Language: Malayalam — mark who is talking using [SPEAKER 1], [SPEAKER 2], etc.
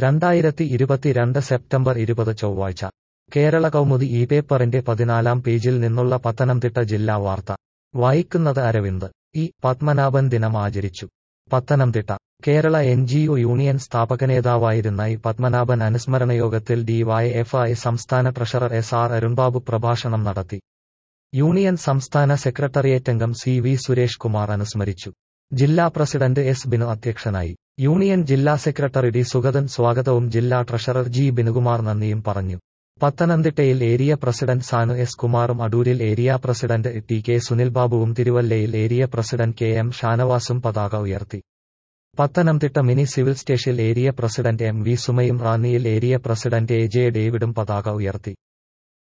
[SPEAKER 1] രണ്ടായിരത്തി ഇരുപത്തിരണ്ട് സെപ്റ്റംബർ ഇരുപത് ചൊവ്വാഴ്ച കേരള കൗമുദി ഈ പേപ്പറിന്റെ പതിനാലാം പേജിൽ നിന്നുള്ള പത്തനംതിട്ട ജില്ലാ വാർത്ത വായിക്കുന്നത് അരവിന്ദ് ഇ പത്മനാഭൻ ദിനം ആചരിച്ചു Pathanamthitta Kerala N G O union സ്ഥാപകനേതാവായിരുന്ന ഇ പത്മനാഭൻ അനുസ്മരണ യോഗത്തിൽ ഡിവൈഎഫ്ഐ സംസ്ഥാന ട്രഷറർ എസ് ആർ അരുൺബാബു പ്രഭാഷണം നടത്തി യൂണിയൻ സംസ്ഥാന സെക്രട്ടേറിയറ്റ് അംഗം സി വി സുരേഷ് കുമാർ അനുസ്മരിച്ചു ജില്ലാ പ്രസിഡന്റ് എസ് ബിനു അധ്യക്ഷനായി യൂണിയൻ ജില്ലാ സെക്രട്ടറി ഡി സുഗതൻ സ്വാഗതവും ജില്ലാ ട്രഷറർ ജി ബിനുകുമാർ നന്ദിയും പറഞ്ഞു പത്തനംതിട്ടയിൽ ഏരിയ പ്രസിഡന്റ് സാനു എസ് കുമാറും അടൂരിൽ ഏരിയ പ്രസിഡന്റ് ടി കെ സുനിൽബാബുവും തിരുവല്ലയിൽ ഏരിയ പ്രസിഡന്റ് കെ എം ഷാനവാസും പതാക ഉയർത്തി Pathanamthitta mini civil station area president M V സുമയും റാന്നിയിൽ ഏരിയ പ്രസിഡന്റ് എ ജെ ഡേവിഡും പതാക ഉയർത്തി